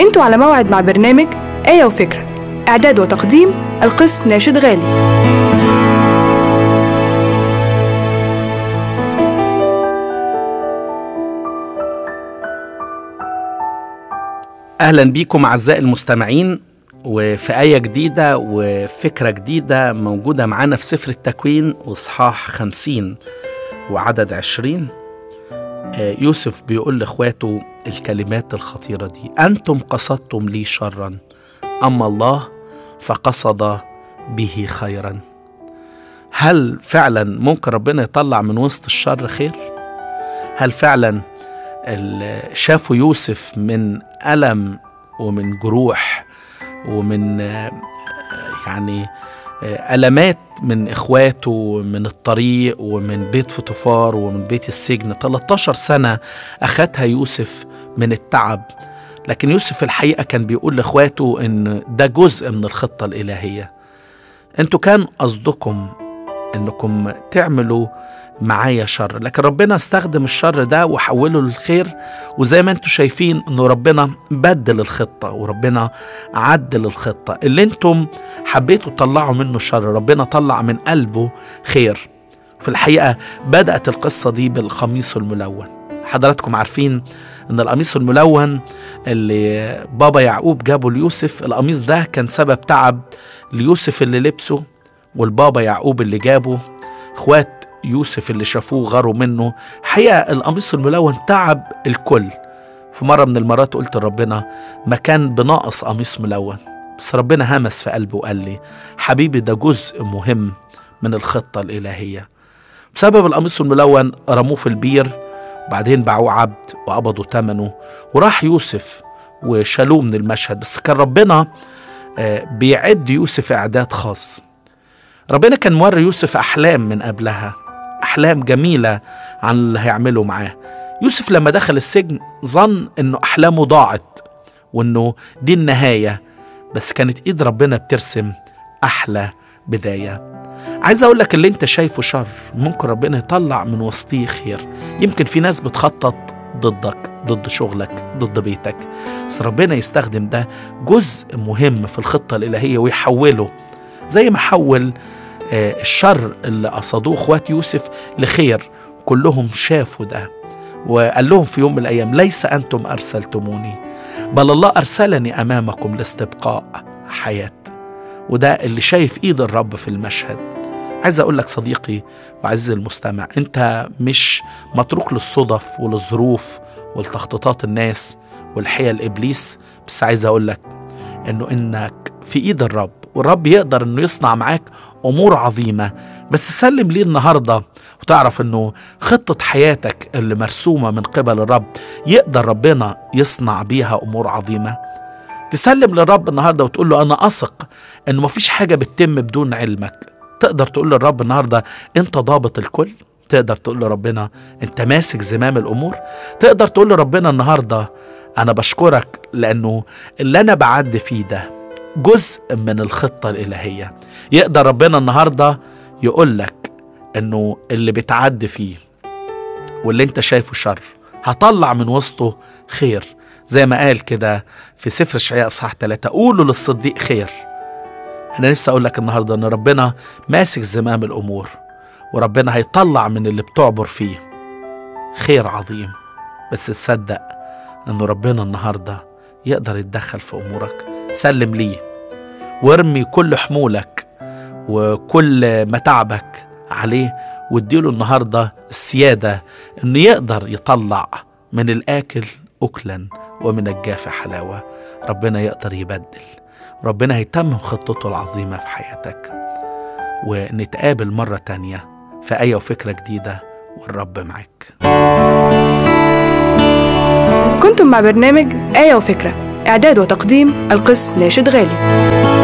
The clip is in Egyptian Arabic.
انتوا على موعد مع برنامج آية وفكرة إعداد وتقديم القس ناشد غالي اهلا بيكم اعزائي المستمعين وفي آية جديدة وفكرة جديدة موجودة معانا في سفر التكوين وإصحاح خمسين وعدد عشرين آه، يوسف بيقول لإخواته الكلمات الخطيرة دي أنتم قصدتم لي شرا أما الله فقصد به خيرا هل فعلا ممكن ربنا يطلع من وسط الشر خير؟ هل فعلا ال- شافوا يوسف من ألم ومن جروح ومن آه، يعني آه، ألمات من إخواته ومن الطريق ومن بيت فطفار ومن بيت السجن 13 سنة أخدها يوسف من التعب لكن يوسف الحقيقة كان بيقول لإخواته إن ده جزء من الخطة الإلهية أنتوا كان قصدكم إنكم تعملوا معايا شر لكن ربنا استخدم الشر ده وحوله للخير وزي ما انتم شايفين انه ربنا بدل الخطة وربنا عدل الخطة اللي انتم حبيتوا تطلعوا منه شر ربنا طلع من قلبه خير في الحقيقة بدأت القصة دي بالقميص الملون حضراتكم عارفين ان القميص الملون اللي بابا يعقوب جابه ليوسف القميص ده كان سبب تعب ليوسف اللي لبسه والبابا يعقوب اللي جابه اخوات يوسف اللي شافوه غاروا منه حقيقة القميص الملون تعب الكل في مرة من المرات قلت لربنا ما كان بناقص قميص ملون بس ربنا همس في قلبي وقال لي حبيبي ده جزء مهم من الخطة الإلهية بسبب القميص الملون رموه في البير وبعدين باعوه عبد وقبضوا ثمنه وراح يوسف وشالوه من المشهد بس كان ربنا آه، بيعد يوسف إعداد خاص ربنا كان موري يوسف أحلام من قبلها أحلام جميلة عن اللي هيعمله معاه يوسف لما دخل السجن ظن إنه أحلامه ضاعت وإنه دي النهاية بس كانت إيد ربنا بترسم أحلى بداية عايز أقول لك اللي أنت شايفه شر ممكن ربنا يطلع من وسطيه خير يمكن في ناس بتخطط ضدك ضد شغلك ضد بيتك بس ربنا يستخدم ده جزء مهم في الخطة الإلهية ويحوله زي ما حول آه، الشر اللي قصدوه اخوات يوسف لخير كلهم شافوا ده وقال لهم في يوم من الايام ليس انتم ارسلتموني بل الله ارسلني امامكم لاستبقاء حياه وده اللي شايف ايد الرب في المشهد عايز اقول لك صديقي وعزيزي المستمع انت مش متروك للصدف وللظروف ولتخطيطات الناس والحيل ابليس بس عايز اقول لك انه انك في ايد الرب والرب يقدر انه يصنع معاك امور عظيمه بس سلم ليه النهارده وتعرف انه خطه حياتك اللي مرسومه من قبل الرب يقدر ربنا يصنع بيها امور عظيمه تسلم للرب النهارده وتقول له انا اثق انه مفيش حاجه بتتم بدون علمك تقدر تقول للرب النهارده انت ضابط الكل تقدر تقول لربنا انت ماسك زمام الامور تقدر تقول لربنا النهارده انا بشكرك لانه اللي انا بعد فيه ده جزء من الخطه الالهيه يقدر ربنا النهارده يقول لك انه اللي بتعد فيه واللي انت شايفه شر هطلع من وسطه خير زي ما قال كده في سفر اشعياء اصحاح 3 قولوا للصديق خير انا نفسي اقول لك النهارده ان ربنا ماسك زمام الامور وربنا هيطلع من اللي بتعبر فيه خير عظيم بس تصدق انه ربنا النهارده يقدر يتدخل في امورك سلم ليه وارمي كل حمولك وكل متعبك عليه واديله النهارده السياده انه يقدر يطلع من الاكل اكلا ومن الجاف حلاوه ربنا يقدر يبدل ربنا هيتمم خطته العظيمه في حياتك ونتقابل مره تانيه في ايه وفكره جديده والرب معاك كنتم مع برنامج آية وفكرة إعداد وتقديم القس ناشد غالي